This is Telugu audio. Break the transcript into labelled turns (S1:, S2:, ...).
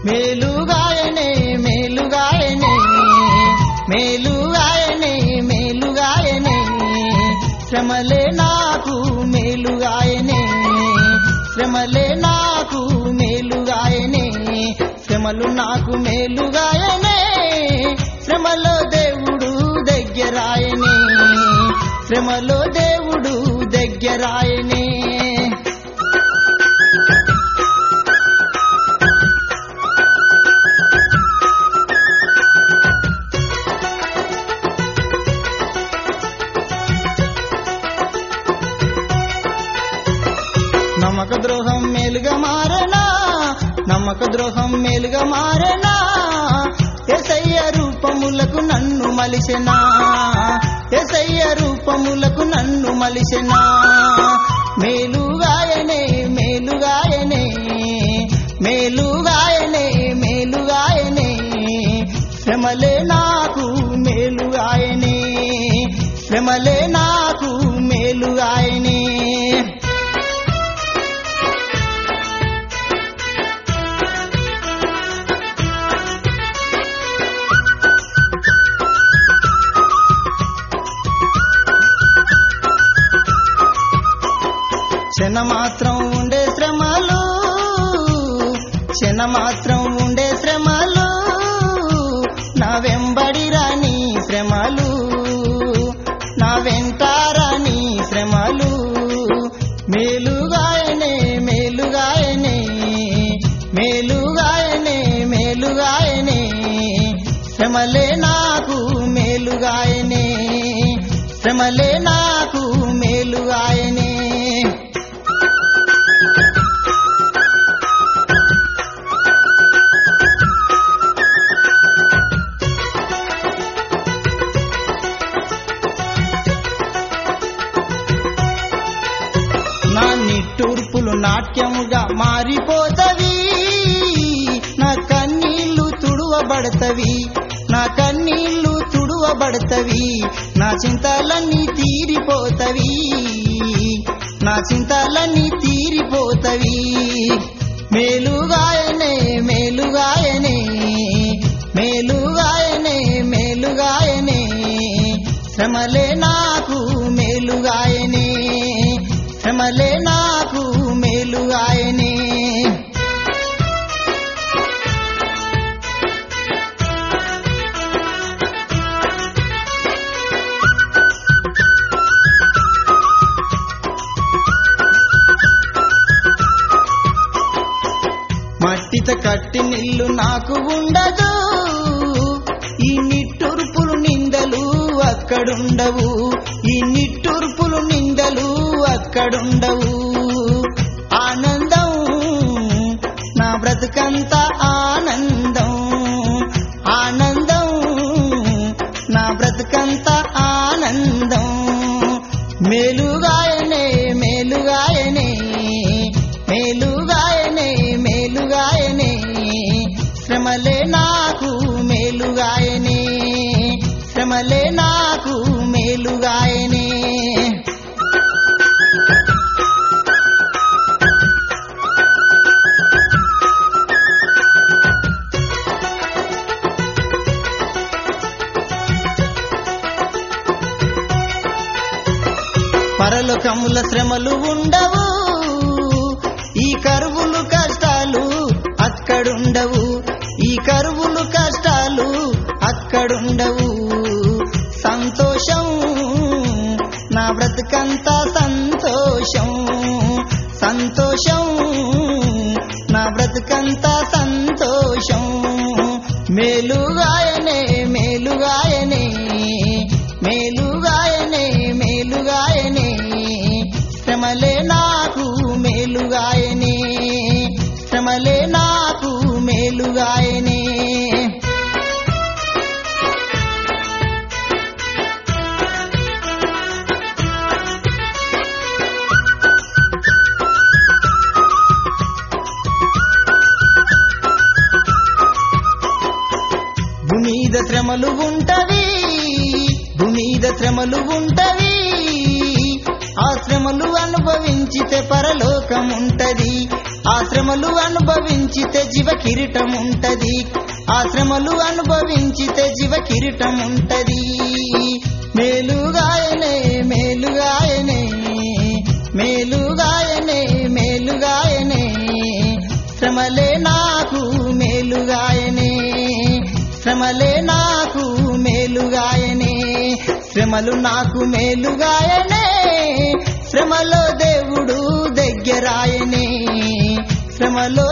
S1: మేలుగాయనే మేలుగాయనే మేలుగాయనే మేలుగాయనే శ్రమలే నాకు మేలుగాయనే శ్రమలే నాకు మేలుగాయనే శ్రమలు నాకు మేలుగాయనే శ్రమలో దేవుడు దగ్గరాయనే శ్రమలో దేవుడు దగ్గరాయనే నమ్మక ద్రోహం మేలుగా మారనా నమ్మక ద్రోహం మేలుగా మారనా ఎసయ్య రూపములకు నన్ను మలిసెనా ఎసయ్య రూపములకు నన్ను మలిసెనా మేలుగాయనే మేలుగాయనే మేలుగాయనే మేలుగాయనే శ్రమలే నాకు మేలుగాయనే శ్రమలే నాకు మేలుగాయనే క్షణ మాత్రం ఉండే శ్రమలు క్షణ మాత్రం ఉండే శ్రమలు నా వెంబడి రాని శ్రమలు నా వెంటారాని శ్రమలు మేలుగాయనే మేలుగాయనే మేలుగాయనే మేలుగాయనే శ్రమలే నాకు మేలుగాయనే శ్రమలే నాకు మేలుగాయనే నా నిట్టూర్పులు నాట్యముగా మారిపోతవి నా కన్నీళ్లు తుడువబడతవి నా కన్నీళ్లు తుడువబడతవి నా చింతలన్నీ తీరిపోతవి నా చింతలన్నీ తీరిపోతవి మేలుగాయనే మేలుగాయనే మేలుగాయనే మేలుగాయనే శ్రమలే నాకు మేలుగాయనే శ్రమలే నాకు మేలుగాయనే మట్టితో కట్టి నిల్లు నాకు ఉండదు ఈ నిట్టూర్పులు నిందలు అక్కడుండవు ఈ నిట్టూర్పులు నిందలు అక్కడుండవు ఆనందం నా బ్రతుకంత ఆనందం ఆనందం నా బ్రతుకంత ఆనందం మేలుగాయనే మేలుగాయనే మేలుగాయనే మేలుగాయనే శ్రమలే నాకు మేలుగాయనే శ్రమలే నాకు మేలుగాయనే పరలోకముల శ్రమలు ఉండవు ఈ కరువులు కష్టాలు అక్కడుండవు ఈ కరువులు కష్టాలు అక్కడుండవు సంతోషం నా బ్రతుకంతా సంతోషం సంతోషం నా బ్రతుకంతా సంతోషం మేలుగాయనే మేలుగాయనే మేలుగాయనే మేలుగాయనే శ్రమలే నాకు మేలుగాయనే శ్రమలే నాకు మేలుగాయనే భూమీద శ్రమలు ఉంటవి భూమీద శ్రమలు ఉంటవి ఆ శ్రమలు అనుభవించితే పరలోకం ఉంటది ఆ శ్రమ శ్రమలు అనుభవించితే జీవ కిరీటం ఉంటది ఆ శ్రమలు అనుభవించితే జీవ కిరీటం ఉంటది మేలుగాయనే మేలుగాయనే మేలుగాయనే మేలుగాయనే శ్రమలే నాకు మేలుగాయనే శ్రమలే నాకు మేలుగాయనే శ్రమలు నాకు మేలుగాయనే శ్రమలో దేవుడు దగ్గరాయనే శ్రమలో